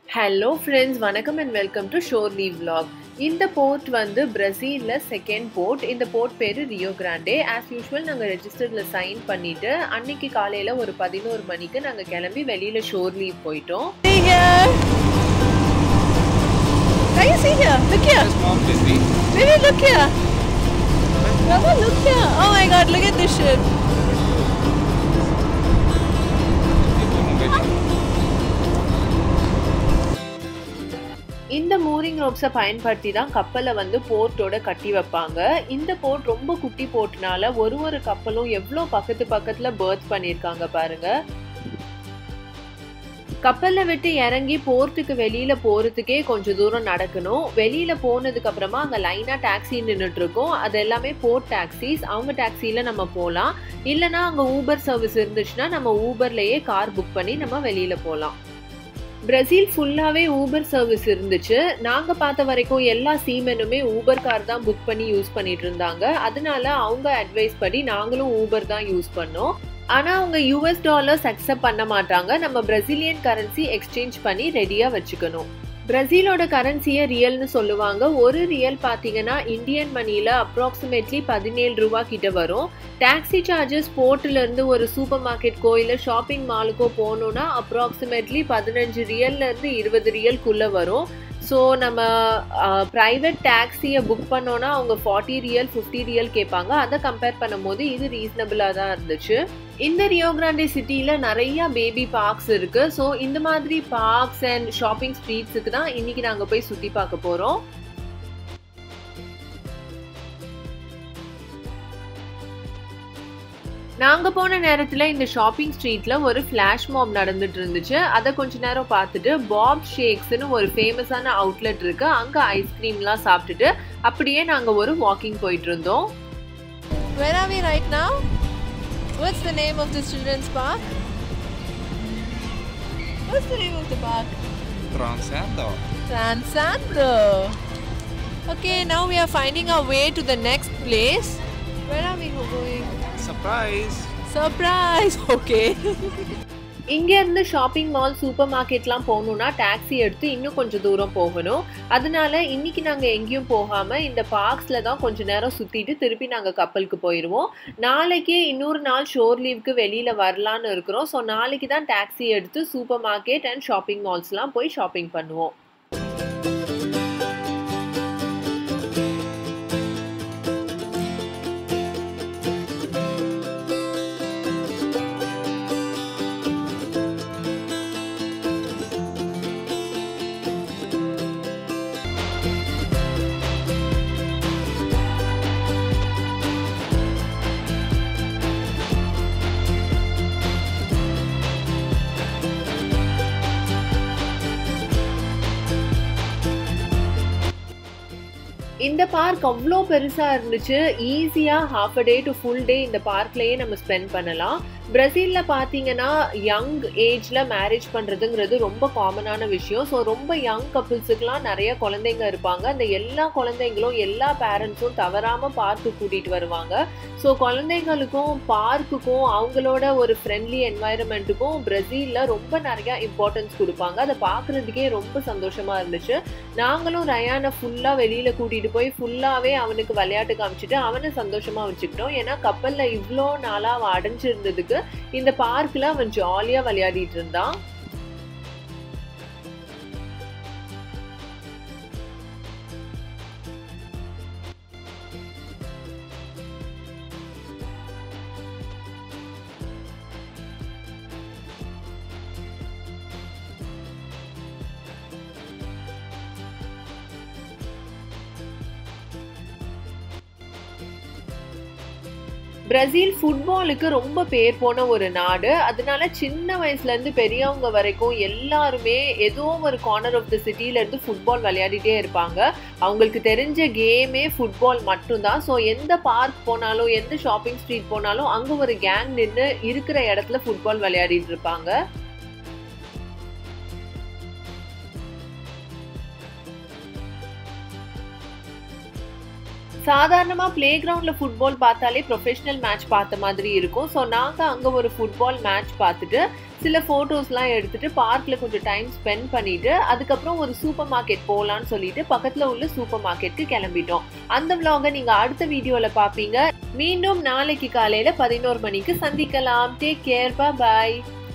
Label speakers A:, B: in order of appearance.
A: Hello friends வணக்கம் and welcome to shore leave vlog இந்த port வந்து பிரசீலில் செகண்ட் போர்ட் இந்த போர்ட் பேர் ரியோ கிராண்டே ஆஸ் யூஷுவல் நாங்கள் ரெஜிஸ்டரில் சைன் பண்ணிவிட்டு அன்னைக்கு காலையில் ஒரு பதினோரு மணிக்கு நாங்கள் கிளம்பி வெளியில் ஷோர் லீவ் போயிட்டோம்
B: See here. Can you see here? Look here.
C: Yes, mom, baby.
B: Baby, look here. Mama, look here. Oh my god, look at this shit.
A: இந்த மூரிங் ரோப்ஸை பயன்படுத்தி தான் கப்பலை வந்து போர்ட்டோட கட்டி வைப்பாங்க இந்த போர்ட் ரொம்ப குட்டி போர்ட்னால ஒரு ஒரு கப்பலும் எவ்வளோ பக்கத்து பக்கத்தில் பேர்த் பண்ணியிருக்காங்க பாருங்க கப்பல்ல விட்டு இறங்கி போர்ட்டுக்கு வெளியில போறதுக்கே கொஞ்சம் தூரம் நடக்கணும் வெளியில போனதுக்கு அப்புறமா அங்க லைனா டாக்ஸி நின்றுட்டு இருக்கும் அது எல்லாமே போர்ட் டாக்ஸிஸ் அவங்க டாக்ஸில நம்ம போகலாம் இல்லைன்னா அங்க ஊபர் சர்வீஸ் இருந்துச்சுன்னா நம்ம ஊபர்லயே கார் புக் பண்ணி நம்ம வெளியில போகலாம் பிரசீல் ஃபுல்லாவே ஊபர் சர்வீஸ் இருந்துச்சு நாங்க பார்த்த வரைக்கும் எல்லா சீமெனுமே ஊபர் கார் தான் புக் பண்ணி யூஸ் பண்ணிட்டு இருந்தாங்க அதனால அவங்க அட்வைஸ் படி நாங்களும் ஊபர் தான் யூஸ் பண்ணோம் ஆனா அவங்க யூஎஸ் டாலர்ஸ் அக்செப்ட் பண்ண மாட்டாங்க நம்ம பிரசிலியன் கரன்சி எக்ஸ்சேஞ்ச் பண்ணி ரெடியா வச்சுக்கணும் பிரசீலோட கரன்சியை ரியல்னு சொல்லுவாங்க ஒரு ரியல் பார்த்தீங்கன்னா இந்தியன் மணியில் அப்ராக்சிமேட்லி பதினேழு ரூபா கிட்ட வரும் டாக்ஸி சார்ஜஸ் போர்ட்ல இருந்து ஒரு சூப்பர் மார்க்கெட்கோ இல்லை ஷாப்பிங் மாலுக்கோ போகணுன்னா அப்ராக்சிமேட்லி பதினஞ்சு ரியல்ல இருந்து இருபது ரியல்குள்ள வரும் ஸோ நம்ம ப்ரைவேட் டாக்ஸியை புக் பண்ணோன்னா அவங்க ஃபார்ட்டி ரியல் ஃபிஃப்டி ரியல் கேட்பாங்க அதை கம்பேர் பண்ணும்போது இது ரீசனபிளாக தான் இருந்துச்சு இந்த ரியோ கிராண்டே சிட்டியில் நிறைய பேபி பார்க்ஸ் இருக்கு ஸோ இந்த மாதிரி பார்க்ஸ் அண்ட் ஷாப்பிங் ஸ்ட்ரீட்ஸுக்கு தான் இன்னைக்கு நாங்கள் போய் சுற்றி பார்க்க போகிறோம் நாங்கள் போன நேரத்தில் இந்த ஷாப்பிங் ஸ்ட்ரீட்டில் ஒரு ஃப்ளாஷ் மாப் நடந்துட்டு இருந்துச்சு அதை கொஞ்ச நேரம் பார்த்துட்டு பாப் ஷேக்ஸ்னு ஒரு ஃபேமஸான அவுட்லெட் இருக்கு அங்கே ஐஸ்கிரீம்லாம் சாப்பிட்டுட்டு அப்படியே நாங்கள் ஒரு வாக்கிங் போயிட்டு இருந்தோம்
B: Where are we right now? What's the name of this children's park? What's the name of the park?
C: Transando.
B: Transando. Okay, now we are finding our way to the next place. Where are we going?
C: Surprise.
B: Surprise! Okay.
A: இங்கேருந்து shopping mall சூப்பர் மார்க்கெட்லாம் போகணுன்னா taxi எடுத்து இன்னும் கொஞ்சம் தூரம் போகணும் அதனால இன்னைக்கு நாங்கள் எங்கேயும் போகாமல் இந்த பார்க்ஸில் தான் கொஞ்ச நேரம் சுற்றிட்டு திருப்பி நாங்கள் கப்பலுக்கு போயிடுவோம் நாளைக்கே இன்னொரு நாள் ஷோர் லீவுக்கு வெளியில் வரலான்னு இருக்கிறோம் ஸோ நாளைக்கு தான் டாக்ஸி எடுத்து சூப்பர் மார்க்கெட் அண்ட் ஷாப்பிங் மால்ஸ்லாம் போய் ஷாப்பிங் பண்ணுவோம் இந்த பார்க் அவ்வளோ பெருசாக இருந்துச்சு ஈஸியாக half a day to full day இந்த பார்க்லேயே நம்ம ஸ்பெண்ட் பண்ணலாம் பிரசீலில் பார்த்தீங்கன்னா யங் ஏஜில் மேரேஜ் பண்ணுறதுங்கிறது ரொம்ப காமனான விஷயம் ஸோ ரொம்ப யங் கப்புள்ஸுக்கெலாம் நிறைய குழந்தைங்க இருப்பாங்க அந்த எல்லா குழந்தைங்களும் எல்லா பேரண்ட்ஸும் தவறாமல் பார்க்கு கூட்டிகிட்டு வருவாங்க ஸோ குழந்தைங்களுக்கும் பார்க்குக்கும் அவங்களோட ஒரு ஃப்ரெண்ட்லி என்வாயரமெண்ட்டுக்கும் பிரசீலில் ரொம்ப நிறையா இம்பார்ட்டன்ஸ் கொடுப்பாங்க அதை பார்க்குறதுக்கே ரொம்ப சந்தோஷமாக இருந்துச்சு நாங்களும் ரயானை ஃபுல்லாக வெளியில் கூட்டிகிட்டு போய் ஃபுல்லாகவே அவனுக்கு விளையாட்டு காமிச்சிட்டு அவனை சந்தோஷமாக வச்சுக்கிட்டோம் ஏன்னா கப்பலில் இவ்வளோ நாளாக அவன் அடைஞ்சிருந்ததுக்கு இந்த பார்க்கில் அவன் ஜாலியாக விளையாடிட்டு இருந்தான் பிரசீல் ஃபுட்பாலுக்கு ரொம்ப பேர் போன ஒரு நாடு அதனால சின்ன வயசுல இருந்து பெரியவங்க வரைக்கும் எல்லாருமே ஏதோ ஒரு கார்னர் ஆஃப் த சிட்டில இருந்து ஃபுட்பால் விளையாடிட்டே இருப்பாங்க அவங்களுக்கு தெரிஞ்ச கேமே ஃபுட்பால் மட்டும்தான் ஸோ எந்த பார்க் போனாலும் எந்த ஷாப்பிங் ஸ்ட்ரீட் போனாலும் அங்க ஒரு கேங் நின்று இருக்கிற இடத்துல ஃபுட்பால் விளையாடிட்டு இருப்பாங்க சாதாரணமாக ப்ளே கிரவுண்டில் ஃபுட்பால் பார்த்தாலே ப்ரொஃபஷனல் மேட்ச் பார்த்த மாதிரி இருக்கும் ஸோ நாங்கள் அங்கே ஒரு ஃபுட்பால் மேட்ச் பார்த்துட்டு சில ஃபோட்டோஸ்லாம் எடுத்துட்டு பார்க்கில் கொஞ்சம் டைம் ஸ்பெண்ட் பண்ணிட்டு அதுக்கப்புறம் ஒரு சூப்பர் மார்க்கெட் போகலான்னு சொல்லிட்டு பக்கத்தில் உள்ள சூப்பர் மார்க்கெட்டுக்கு கிளம்பிட்டோம் அந்த vlog-அ நீங்கள் அடுத்த வீடியோவில் பார்ப்பீங்க மீண்டும் நாளைக்கு காலையில் பதினோரு மணிக்கு சந்திக்கலாம் டேக் கேர் பாய்